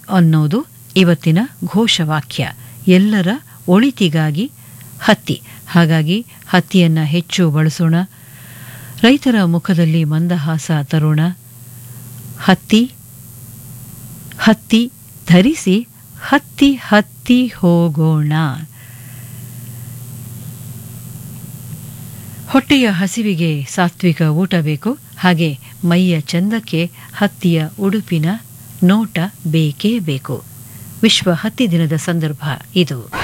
ಅನ್ನೋದು ಇವತ್ತಿನ ಘೋಷವಾಕ್ಯ ಎಲ್ಲರ ಒಳಿತಿಗಾಗಿ ಹತ್ತಿ ಹಾಗಾಗಿ ಹತ್ತಿಯನ್ನು ಹೆಚ್ಚು ಬಳಸೋಣ ರೈತರ ಮುಖದಲ್ಲಿ ಮಂದಹಾಸ ತರೋಣ ಹತ್ತಿ ಹತ್ತಿ ಧರಿಸಿ ಹತ್ತಿ ಹತ್ತಿ ಹೋಗೋಣ ಹೊಟ್ಟೆಯ ಹಸಿವಿಗೆ ಸಾತ್ವಿಕ ಊಟ ಬೇಕು ಹಾಗೆ ಮೈಯ ಚಂದಕ್ಕೆ ಹತ್ತಿಯ ಉಡುಪಿನ ನೋಟ ಬೇಕೇ ಬೇಕು ವಿಶ್ವ ಹತ್ತಿ ದಿನದ ಸಂದರ್ಭ ಇದು